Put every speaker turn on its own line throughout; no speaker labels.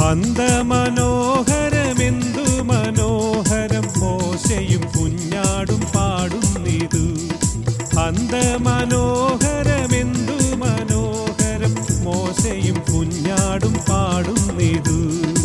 അന്തമനോഹരമെന്തു മനോഹരം മോശയും കുഞ്ഞാടും പാടുന്നിതു അന്തമനോഹരമെന്തു മനോഹരം മോശയും കുഞ്ഞാടും പാടുന്നിതു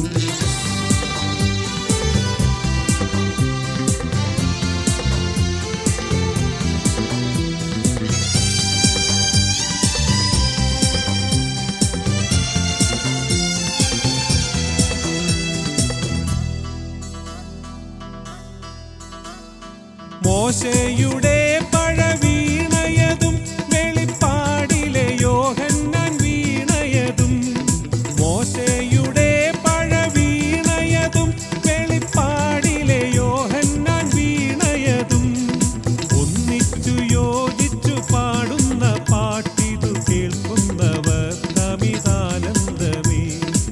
മോശയുടെ പഴവീണയതും വെളിപ്പാടിലെ യോഹന്നാൻ വീണയതും മോശയുടെ പഴവീണയതും വെളിപ്പാടിലെ യോഹന്നാൻ വീണയതും ഒന്നിച്ചു യോജിച്ചു പാടുന്ന പാട്ടിതു കേൾക്കുന്നവർ തമിതാനന്ദമേ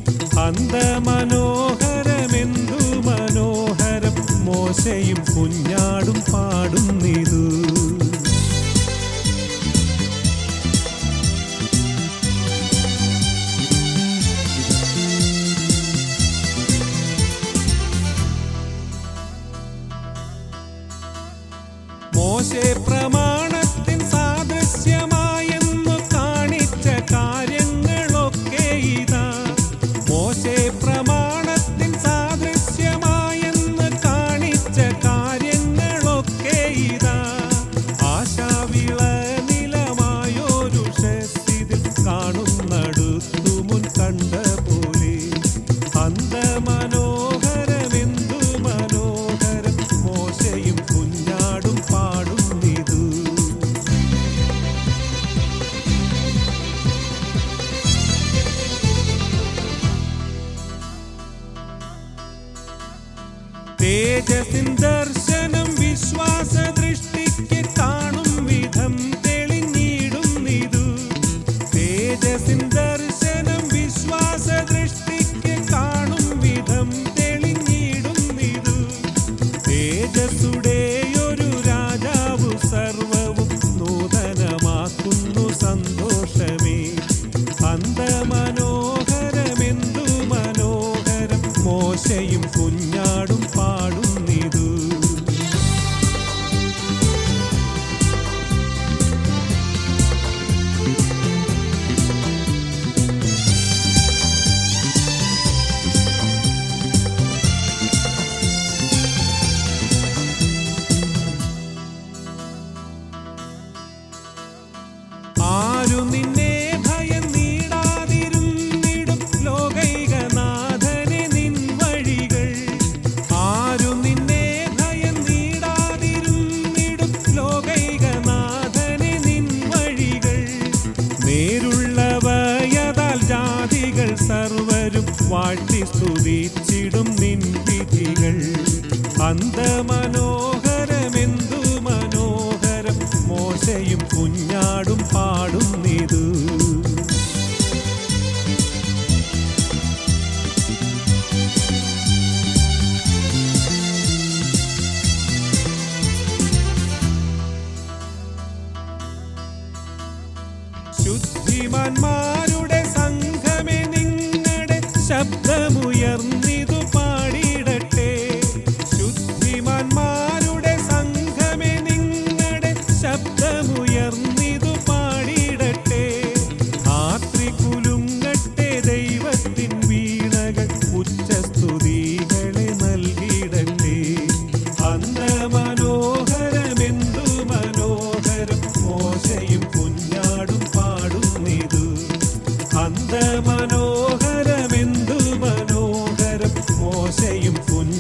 അന്തമനോഹരമെന്തു മനോഹരം മോശയും കുഞ്ഞാടും പാടുന്നിതു മോശെ പ്രമാണത്തിൻ സാദൃശ്യമായെന്നു കാണിച്ച കാര്യങ്ങളൊക്കെ ഇതാ മോശെ പ്രമാണത്തിൻ സാദൃശ്യമായെന്ന് കാണിച്ച കാര്യങ്ങളൊക്കെ ഇതാ ആശാവിള നിലമായൊരു ഷസ്സിതിൽ കാണുന്നടുത്തു മുൻ കണ്ട പോലെ അന്തമനോഹരമെന്തു മനോഹരം മോശയും കുഞ്ഞാടും പാടുന്നിതു തേജസിൻ ദർശനം വിശ്വാസ ദൃഷ്ടിക്ക് കാണും വിധം തെളിഞ്ഞിടുന്നിതു തേജസിൻ ദർശനം വിശ്വാസ ദൃഷ്ടിക്ക് കാണും വിധം തെളിഞ്ഞിടുന്നിതു തേജസ്സുടെ ഒരു രാജാവു സർവവും നൂതനമാക്കുന്നു സന്തോഷമേ അന്തമനോഹരമെന്തു മനോഹരം മോശയും കുഞ്ഞാടും പാടുന്നിതു ആരു നിന്നെ ഭയം നീടാതിരുന്നിടും ലോകൈകനാഥനെ നിൻ വഴികൾ ആരു നിന്നെ ഭയം നീടാതിരുന്നിടും ലോകൈകനാഥനെ നിൻ വഴികൾ നേരുള്ളവയതാൽ ജാതികൾ സർവരും വാഴ്ത്തി സ്തുതിച്ചിടും നിൻ വിധികൾ അന്തമനോഹരമെന്തു മനോഹരം മോശയും കുഞ്ഞാടും പാടുന്നിതു ശുദ്ധിമാന്മാരുടെ സംഘമേ നിങ്ങളുടെ ശബ്ദമുയർന്നിതു പാടിയിടട്ടെ ശുദ്ധിമാന്മാരുടെ സംഘമേ നിങ്ങളുടെ ശബ്ദമുയർന്നിതു പാടിയിടട്ടെ ആത്രി കുലുങ്ങട്ടെ ദൈവത്തിൻ വീണകൾ ഉച്ചസ്തുതികളെ നൽകിയിടട്ടെ അന്തമനോഹരമെന്തു മനോഹരം മോശയും കുഞ്ഞാടും പാടുന്നിതു അന്തമനോഹരമെന്തു മനോഹരം മോശയും കുഞ്ഞാടും